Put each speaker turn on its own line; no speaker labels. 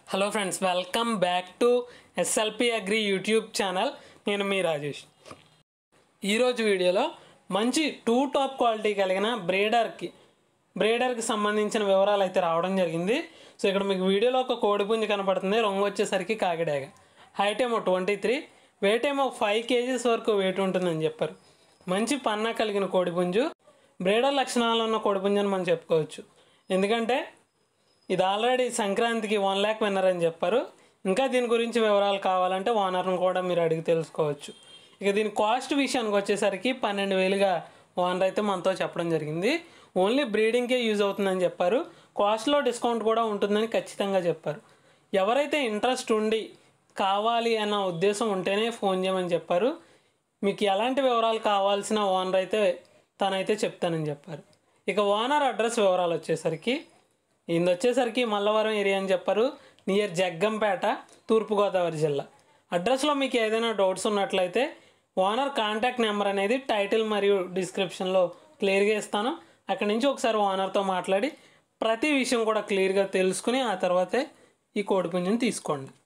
hello friends welcome back to SLP agri YouTube channel నేను మీ రాజేష్ ఈరోజు వీడియోలో మంచి టూ టాప్ క్వాలిటీ కలిగిన బ్రేడర్కి బ్రేడర్కి సంబంధించిన వివరాలు అయితే రావడం జరిగింది సో ఇక్కడ మీకు వీడియోలో ఒక కోడిపుంజి కనపడుతుంది రంగు వచ్చేసరికి కాకిడాగ హైట్ ఏమో ట్వంటీ త్రీ వెయిట్ ఏమో ఫైవ్ కేజీస్ వరకు వెయిట్ ఉంటుందని చెప్పారు మంచి పన్నా కలిగిన కోడిపుంజు బ్రేడర్ లక్షణాలు ఉన్న కోడిపుంజు అని మనం చెప్పుకోవచ్చు ఎందుకంటే ఇది ఆల్రెడీ సంక్రాంతికి వన్ ల్యాక్ విన్నర్ అని చెప్పారు ఇంకా దీని గురించి వివరాలు కావాలంటే ఓనర్ని కూడా మీరు అడిగి తెలుసుకోవచ్చు ఇక దీని కాస్ట్ విషయానికి వచ్చేసరికి పన్నెండు వేలుగా ఓనర్ అయితే మనతో చెప్పడం జరిగింది ఓన్లీ బ్రీడింగ్కే యూజ్ అవుతుందని చెప్పారు కాస్ట్లో డిస్కౌంట్ కూడా ఉంటుందని ఖచ్చితంగా చెప్పారు ఎవరైతే ఇంట్రెస్ట్ ఉండి కావాలి అన్న ఉద్దేశం ఉంటేనే ఫోన్ చేయమని చెప్పారు మీకు ఎలాంటి వివరాలు కావాల్సిన ఓనర్ అయితే తనైతే చెప్తానని చెప్పారు ఇక ఓనర్ అడ్రస్ వివరాలు వచ్చేసరికి ఇది వచ్చేసరికి మల్లవరం ఏరియా అని చెప్పారు నియర్ జగ్గంపేట తూర్పుగోదావరి జిల్లా అడ్రస్లో మీకు ఏదైనా డౌట్స్ ఉన్నట్లయితే ఓనర్ కాంటాక్ట్ నెంబర్ అనేది టైటిల్ మరియు డిస్క్రిప్షన్లో క్లియర్గా ఇస్తాను అక్కడి నుంచి ఒకసారి ఓనర్తో మాట్లాడి ప్రతి విషయం కూడా క్లియర్గా తెలుసుకుని ఆ తర్వాతే ఈ కోడిపుంజుని తీసుకోండి